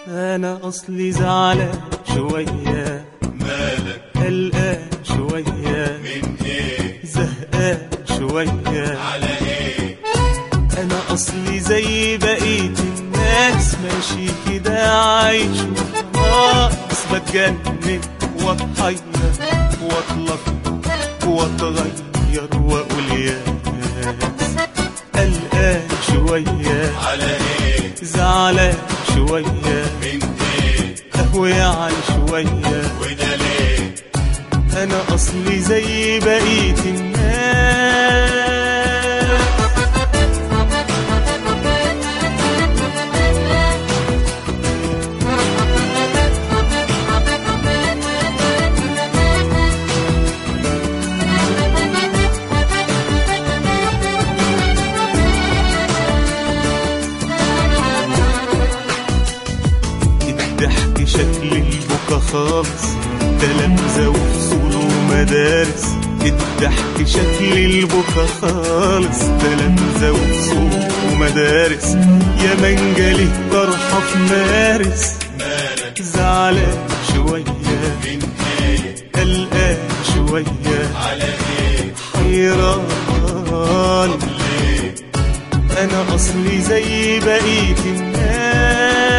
انا اصلي زعلان شوية مالك قلقان شوية من ايه زهقان شوية على ايه انا اصلي زي بقية الناس ماشي كده عايش وخلاص بتجنن واتحير واتلخبط واتغير واقول يا ناس قلقان شوية على ايه زعلان شوية من ايه قهوة يعني شوية وده ليه انا اصلي زي بقية الناس الضحك شكل البكا خالص تلامذة وفصول ومدارس الضحك شكل البكا خالص تلامذة وفصول ومدارس يا منجلي طرحة في مارس مالك زعلان شوية من ايه قلقان شوية على ايه حيران ليه انا اصلي زي بقية الناس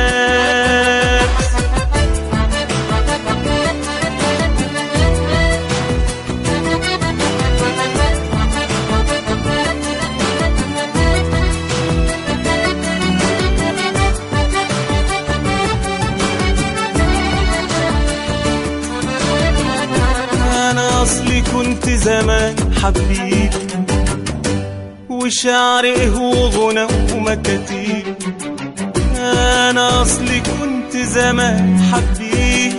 انا اصلي كنت زمان حبيب وشعر ايه وغنى ومكاتيب انا اصلي كنت زمان حبيب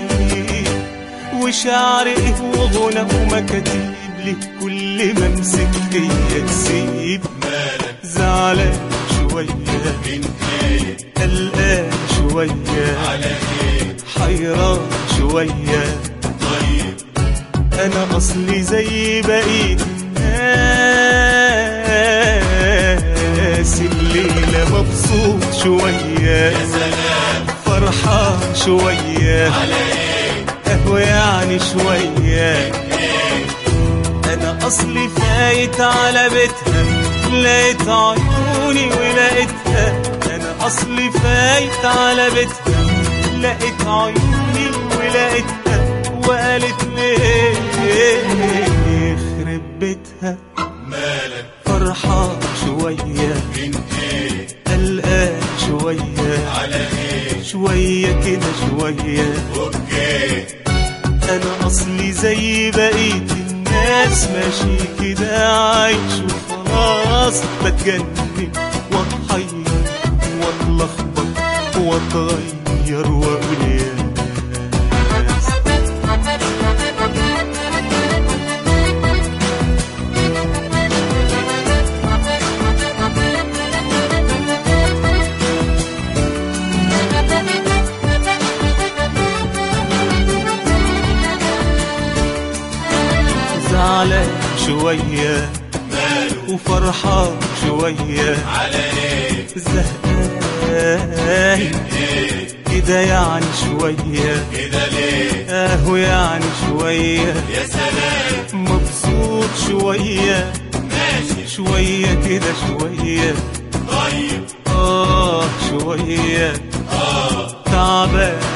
وشعر ايه وغنى ومكاتيب ليه كل ما امسك هي تسيب مالك زعلان شوية من ايه قلقان شوية على ايه حيران شوية طيب انا اصلي زي بقية الناس الليلة مبسوط شوية يا سلام فرحان شوية على ايه قهوة يعني شوية انا اصلي فايت على بيتها لقيت عيوني ولقيتها انا اصلي فايت على بيتها لقيت عيوني ولقيتها وقالت ليه يخرب بيتها مالك فرحان شوية من ايه قلقان شوية على ايه شوية كده شوية اوكي انا اصلي زي بقية الناس ماشي كده عايش وخلاص بتجنن واتحير واتلخبط واتغير واقول يا ناس زعلان شوية ماله وفرحان شوية على ايه زهقان ايه كده يعني شوية كده ليه اهو يعني شوية يا سلام مبسوط شوية ماشي شوية كده شوية طيب آه شوية اه تعبان